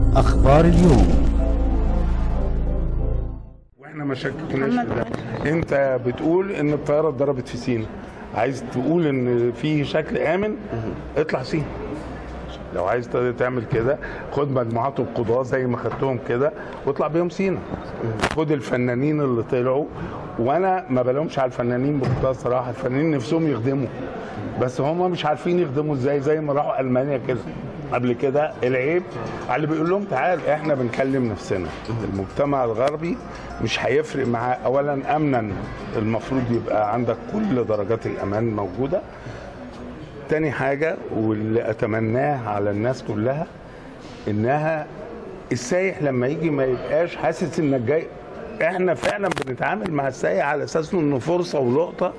أخبار اليوم واحنا ما شككناش في ده انت بتقول ان الطياره اتضربت في سينا عايز تقول ان في شكل امن اطلع سينا لو عايز تعمل كده خد مجموعات القضاة زي ما خدتهم كده واطلع بيهم سينا خد الفنانين اللي طلعوا وانا ما بلومش على الفنانين بمنتهى الصراحه الفنانين نفسهم يخدموا بس هم مش عارفين يخدموا ازاي زي ما راحوا المانيا كده قبل كده العيب على اللي بيقول لهم تعال احنا بنكلم نفسنا المجتمع الغربي مش هيفرق معاه اولا امنا المفروض يبقى عندك كل درجات الامان موجوده تاني حاجة واللي أتمناه على الناس كلها إنها السايح لما يجي ما يبقاش حاسس إنك جاي إحنا فعلا بنتعامل مع السايح على أساس إنه فرصة ولقطة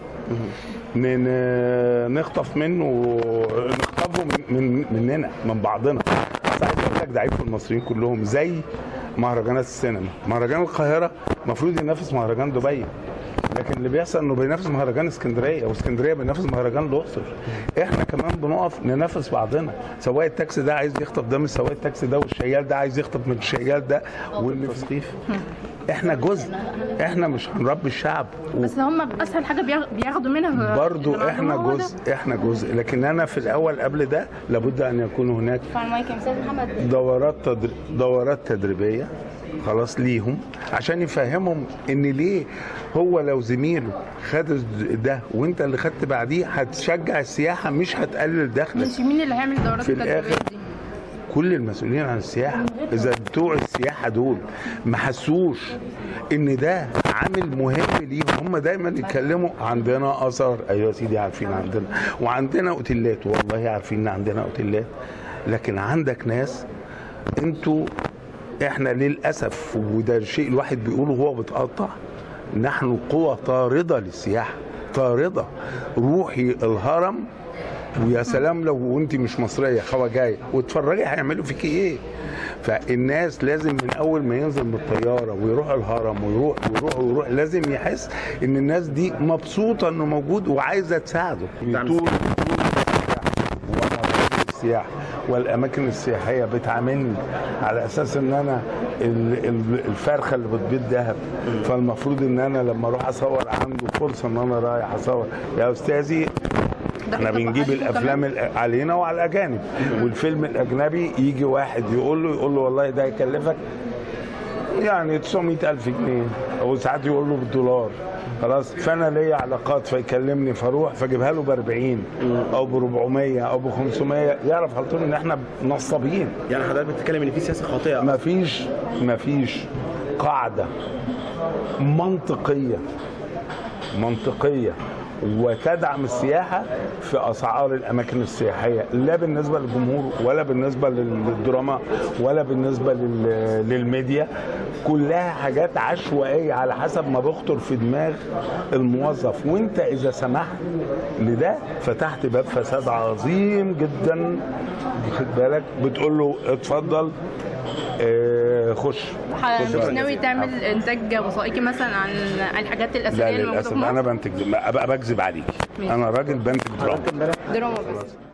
من نخطف منه نخطفه من, من مننا من بعضنا بس عايز اقول لك ده عيب في المصريين كلهم زي مهرجانات السينما مهرجان القاهره المفروض ينافس مهرجان دبي لكن اللي بيحصل انه بينافس مهرجان اسكندريه واسكندريه بينافس مهرجان الاقصر احنا كمان بنقف ننافس بعضنا سواق التاكسي ده عايز يخطف ده من سواق التاكسي ده والشيال ده عايز يخطف من الشيال ده واللي في سقيف احنا جزء احنا مش هنربي الشعب بس هم اسهل حاجه بياخ- بياخدوا منها برضو اللي احنا هو ده. جزء احنا جزء لكن انا في الاول قبل ده لابد ان يكون هناك ارفع المايك يا استاذ محمد دورات تدر... دورات تدريبيه خلاص ليهم عشان يفهمهم ان ليه هو لو زميله خد ده وانت اللي خدت بعديه هتشجع السياحه مش هتقلل دخلك ماشي مين اللي هيعمل الدورات في التدريبيه الآخر دي؟ كل المسؤولين عن السياحه اذا بتوع السياحه دول ما حسوش ان ده عامل مهم ليهم هم دايما يتكلموا عندنا اثر ايوه يا سيدي عارفين عندنا وعندنا اوتيلات والله عارفين ان عندنا اوتيلات لكن عندك ناس انتوا احنا للاسف وده الشيء الواحد بيقوله وهو بتقطع نحن قوة طاردة للسياحة طاردة روحي الهرم ويا سلام لو انت مش مصريه خواجايه واتفرجي هيعملوا فيكي ايه فالناس لازم من اول ما ينزل من الطياره ويروح الهرم ويروح ويروح ويروح لازم يحس ان الناس دي مبسوطه انه موجود وعايزه تساعده دعم طول طول ومهرجان السياحه والاماكن السياحيه بتعاملني على اساس ان انا ال- ال- الفرخه اللي بتبيض ذهب فالمفروض ان انا لما اروح اصور عنده فرصه ان انا رايح اصور يا استاذي احنا بنجيب الافلام الأ- علينا وعلى الاجانب والفيلم الاجنبي يجي واحد يقول له يقول له والله ده هيكلفك يعني 900 ألف جنيه أو ساعات يقول له بالدولار خلاص فأنا ليا علاقات فيكلمني فاروح فاجيبها له ب 40 أو ب 400 أو ب 500 يعرف على طول إن إحنا نصابين يعني حضرتك بتتكلم ان في سياسه خاطئه مفيش مفيش قاعدة منطقية منطقية وتدعم السياحة في أسعار الأماكن السياحية لا بالنسبة للجمهور ولا بالنسبة للدراما ولا بالنسبة لل- للميديا كلها حاجات عشوائية على حسب ما بيخطر في دماغ الموظف وانت إذا سمحت لده فتحت باب فساد عظيم جدا واخد بالك بتقول له اتفضل اه خش ح- خش مش بقى. ناوي تعمل انتاج وثائقي مثلا عن عن الحاجات لا الاثريه اللي موجوده للاسف في مصر؟ انا بنتج ابقى بكذب عليك ماشي. انا راجل بنتج دراما دراما بس